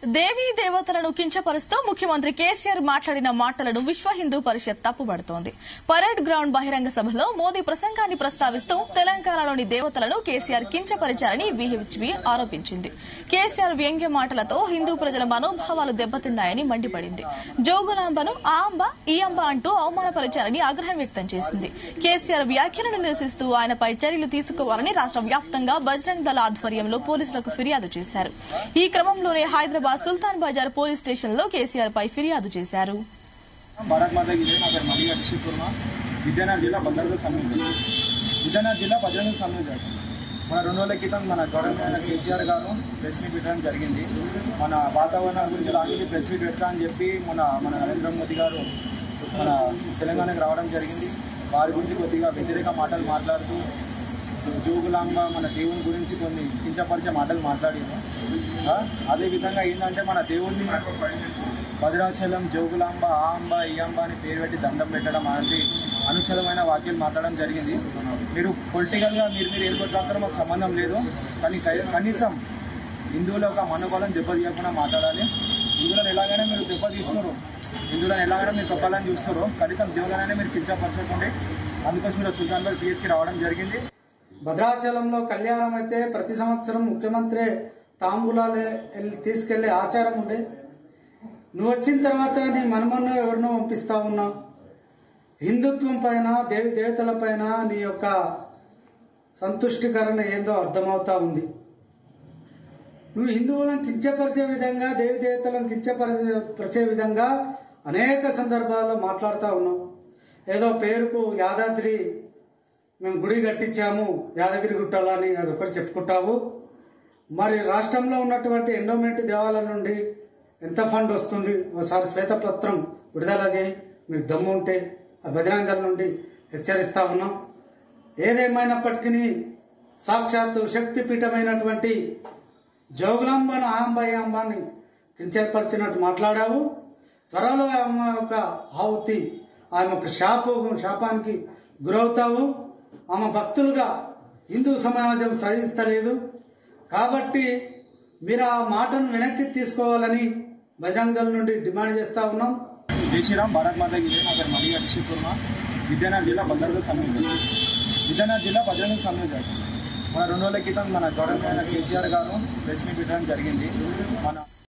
దేవీ దేవతలను కించపరుస్తూ ముఖ్యమంత్రి కేసీఆర్ మాట్లాడిన మాటలను విశ్వ హిందూ పరిషత్ తప్పుపడుతోంది పరేడ్ గ్రౌండ్ బహిరంగ సభలో మోదీ ప్రసంగాన్ని ప్రస్తావిస్తూ తెలంగాణలోని దేవతలను కేసీఆర్ కించపరిచారని విహెచ్బి ఆరోపించింది కేసీఆర్ వ్యంగ్య మాటలతో హిందూ ప్రజల మనోభావాలు దెబ్బతిన్నాయని మండిపడింది జోగులాంబను ఆ అంబ ఈ అంబ అంటూ అవమానపరిచారని ఆగ్రహం వ్యక్తం చేసింది కేసీఆర్ వ్యాఖ్యలను నిరసిస్తూ ఆయనపై చర్యలు తీసుకోవాలని రాష్ట్ర వ్యాప్తంగా బజరంగ్ దళ ఆధ్వర్యంలో పోలీసులకు ఫిర్యాదు చేశారు ఈ క్రమంలోనే హైదరాబాద్ సుల్తాన్ బజార్ పోలీస్ స్టేషన్ లో కేసీఆర్ పై ఫిర్యాదు చేశారు భారత్ మాతా కి జై నా పేరు మలిగా రిషిక్ కుర్మ విజయనగరం జిల్లా భద్రాద్రి సమ్మె విజయనగరం జిల్లా భద్రాద్రి సమ్మె మన రెండు రోజుల క్రితం మన గవర్నమెంట్ కేసీఆర్ గారు ప్రెస్ మీట్ పెట్టడం జరిగింది మన వాతావరణం గురించి లాంటి ప్రెస్ మీట్ పెట్టా అని చెప్పి మన మన నరేంద్ర మోదీ గారు మన తెలంగాణకు రావడం జరిగింది వారి గురించి కొద్దిగా వ్యతిరేక మాటలు మాట్లాడుతూ జోగులాంబ మన దేవుని గురించి కొన్ని కించపరిచే మాటలు మాట్లాడారు ఆ, అదేవిధంగా ఏంటంటే మన దేవుడిని భద్రాచలం జోగులాంబ ఆ అంబ ఈ అంబ అని పేరు పెట్టి దండం పెట్టడం అలాంటి అనుచలమైన వాక్యాలు మాట్లాడడం జరిగింది మీరు పొలిటికల్గా మీరు మీరు ఏం కొట్లాడతారో మాకు సంబంధం లేదు కానీ కై- కనీసం హిందువుల యొక్క మనోబలం దెబ్బతీయకుండా మాట్లాడాలి హిందువులను ఎలాగైనా మీరు దెబ్బతీస్తున్నారు హిందువులను ఎలాగైనా మీరు తొక్కాలని చూస్తున్నారు కనీసం దేవులనైనా మీరు కించపరచకండి అందుకోసం మీరు సుల్తాన్ బాయ్ పిహెచ్కి రావడం జరిగింది భద్రాచలంలో కళ్యాణం అయితే ప్రతి సంవత్సరం ముఖ్యమంత్రి తాంబూలాలు వెళ్ళి తీసుకెళ్లే ఆచారం ఉండే నువ్వు వచ్చిన తర్వాత నీ మనమన్నో ఎవరినో పంపిస్తా ఉన్నావు హిందుత్వం పైన దేవి దేవతల పైన నీ యొక్క సంతుష్టికరణ ఏందో అర్థమవుతా ఉంది నువ్వు హిందువులను కించపరిచే విధంగా దేవి దేవతలను కించపరిచే పరిచే విధంగా అనేక సందర్భాల్లో మాట్లాడుతూ ఉన్నావు ఏదో పేరుకు యాదాద్రి మేము గుడి కట్టించాము యాదగిరి గుట్టలని అది ఒకటి చెప్పుకుంటావు మరి రాష్ట్రంలో ఉన్నటువంటి ఎండోమెంట్ దేవాలయం నుండి ఎంత ఫండ్ వస్తుంది ఒకసారి శ్వేతపత్రం విడుదల చేయి మీకు దమ్ము ఉంటే ఆ బజరంగల నుండి హెచ్చరిస్తా ఉన్నాం ఏదేమైనప్పటికీ సాక్షాత్తు శక్తిపీఠమైనటువంటి జోగులాంబను ఆంబాయి అంబాన్ని కించపరిచినట్టు మాట్లాడావు త్వరలో ఆమె యొక్క ఆహుతి ఆమె ఒక శాప శాపానికి గురవుతావు ఆమె భక్తులుగా హిందూ సమాజం సహిస్తలేదు కాబట్టి మీరు ఆ మాటను వెనక్కి తీసుకోవాలని బజరంగ దళ్ నుండి డిమాండ్ చేస్తా ఉన్నాం జై శ్రీరామ్ భారత్ మాతా కి జై నా పేరు మలిగా రిషిక్ కుర్మ విజయనగరం జిల్లా భద్రాద్రి సమ్మె విజయనగరం జిల్లా భద్రాద్రి సమ్మె మన రెండు రోజుల క్రితం మన గవర్నమెంట్ కేసీఆర్ గారు ప్రెస్ మీట్ పెట్టడం జరిగింది మన